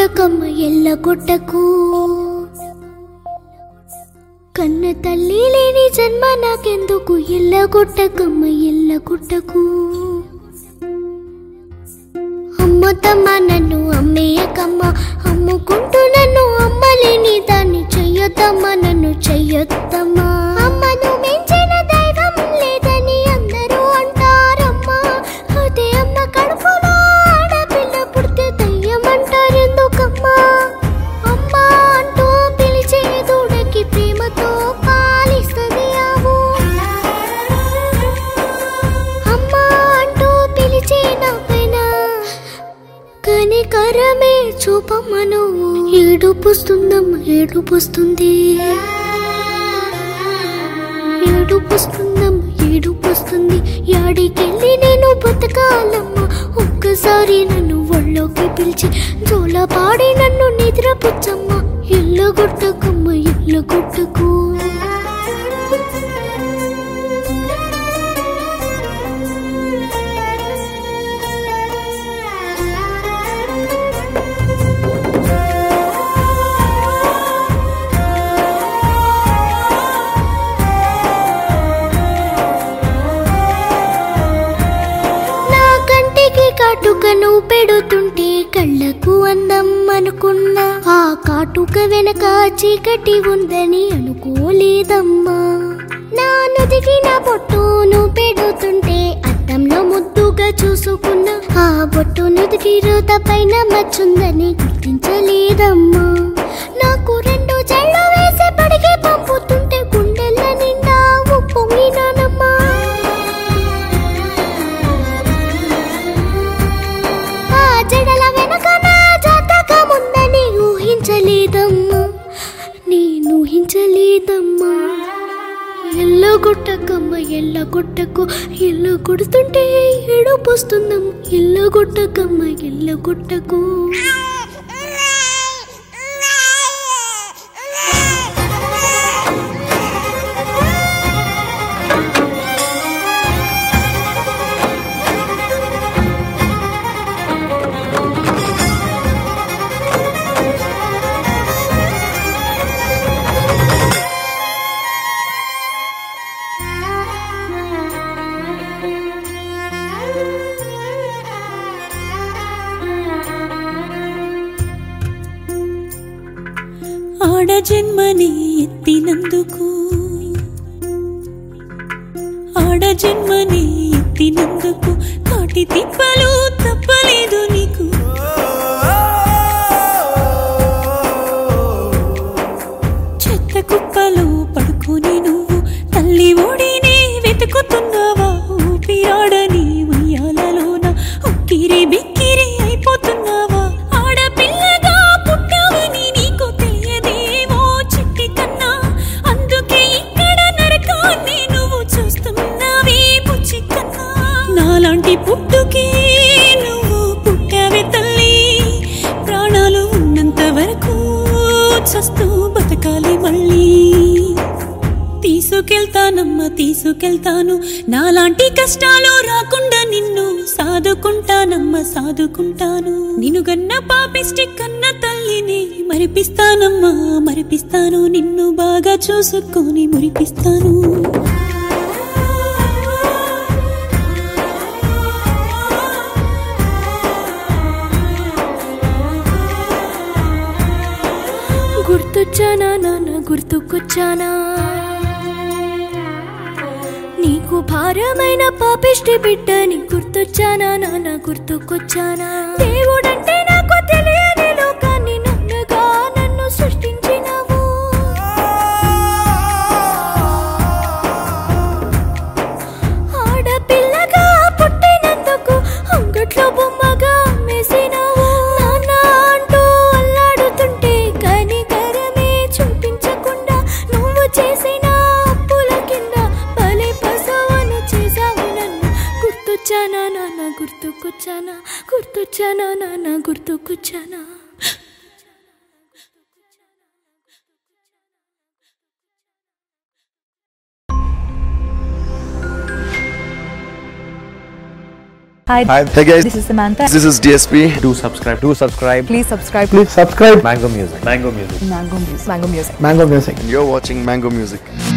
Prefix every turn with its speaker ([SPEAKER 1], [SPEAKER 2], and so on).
[SPEAKER 1] కొట్టకమ్మ ఎల్ల కొట్టకు కన్న తల్లి లేని జన్మ నాకెందుకు ఎల్ల కొట్టకమ్మ ఎల్ల కొట్టకు అమ్మతమ్మ నన్ను అమ్మేయకమ్మ అమ్ముకుంటూ నన్ను అమ్మలేని దాన్ని చెయ్యొద్దమ్మా నన్ను చెయ్యొద్దమ్మా అమ్మను మించిన దైవం లేదని అందరూ అంటారమ్మా అదే అమ్మ కడుపులో ఆడపిల్ల పుడితే దయ్యం అంటారు ఎందుకమ్మా అమ్మా అంటూ పిలిచే దూడకి ప్రేమతో పాలిస్తుంది ఆవు అమ్మా అంటూ పిలిచే నా పైన కనికరమే చూపమ్మను ఏడుపుస్తుందమ్మ ఏడుపుస్తుంది ఏడుపుస్తుందమ్మ ఏడుపుస్తుంది యాడికెళ్ళి నేను బతకాలమ్మ ఒక్కసారి నన్ను ఒళ్ళోకి పిలిచి జోల పాడి నన్ను నిద్రపుచ్చమ్మ ఇల్లు గుట్టకమ్మ ఇల్లు గుట్టకు నా కంటికి కాటుకను పెడుతుంటే కళ్ళకు అందం అనుకున్నా ఆ కాటుక వెనక చీకటి ఉందని అనుకోలేదమ్మా నా నుదిగిన బొట్టును పెడుతుంటే అద్దంలో ముద్దుగా చూసుకున్నా ఆ బొట్టు నుదిటి రోత పైన మచ్చుందని గుర్తించలేదమ్మా నాకు రెండు జళ్ళు వేసి పడిగి పంపుతుంటే గుండెల నిండా ఉప్పు మీనానమ్మా ఆ జడల వెనక నా జాతకం ఉందని ఊహించలేదమ్మా నేను ఊహించలేదమ్మా ఎల్ల కొట్టకమ్మ ఎల్ల కొట్టకు ఎల్ల కొడుతుంటే ఏడుపొస్తుందమ్మ ఎల్ల కొట్టకమ్మ ఎల్ల కొట్టకు
[SPEAKER 2] ఆడ జన్మని ఎత్తినందుకు ఆడ జన్మని ఎత్తినందుకు కాటి తిప్పలు తప్పలేదు నీకు చెత్త కుప్పలు పడుకొని నువ్వు తల్లి ఓడిని వెతుకుతున్నావా ఊపిరాడని ఉయ్యాలలోన ఉక్కిరి బిక్కిరి అయిపోతున్నావా ఆడపిల్లగా పుట్టావని నీకు తెలియదేమో చిట్టి కన్నా అందుకే ఇక్కడ నరకాన్ని నువ్వు చూస్తున్నావే బుచ్చి కన్నా నాలాంటి పుట్టుకే నువ్వు పుట్టావే తల్లి ప్రాణాలు ఉన్నంత వరకు చస్తూ బతకాలి మళ్ళీ తీసుకెళ్తానమ్మా తీసుకెళ్తాను నాలాంటి కష్టాలు రాకుండా నిన్ను సాదుకుంటానమ్మా సాదుకుంటాను నిన్ను గన్న పాపిష్టి కన్న తల్లిని మరిపిస్తానమ్మా మరిపిస్తాను నిన్ను బాగా చూసుకొని మురిపిస్తాను
[SPEAKER 1] గుర్తొచ్చానా నాన్న గుర్తుకొచ్చానా నీకు భారమైన పాపిష్టి బిడ్డని గుర్తొచ్చానా నాన్న గుర్తుకొచ్చానా దేవుడంటే నాకు తెలియని లోకాన్ని నన్నగా నన్ను సృష్టించినావు ఆడపిల్లగా పుట్టినందుకు అంగట్లో బొమ్మగా అమ్మేసినావు నాన్న అంటూ అల్లాడుతుంటే కనికరమే చూపించకుండా నువ్వు చేసిన అప్పుల కింద భలే పసవను చేసావు నన్ను గుర్తొచ్చానా నాన్న గుర్తుకొచ్చానా గుర్తొచ్చానా నాన్న గుర్తుకొచ్చానా
[SPEAKER 3] Hi.
[SPEAKER 4] Hi. Hey guys.
[SPEAKER 3] This is Samantha.
[SPEAKER 4] This is DSP.
[SPEAKER 5] Do subscribe. Do subscribe.
[SPEAKER 3] Please subscribe.
[SPEAKER 5] Please subscribe. Mango Music. Mango Music.
[SPEAKER 3] Mango Music. Mango Music.
[SPEAKER 5] Mango Music.
[SPEAKER 4] And you're watching Mango Music.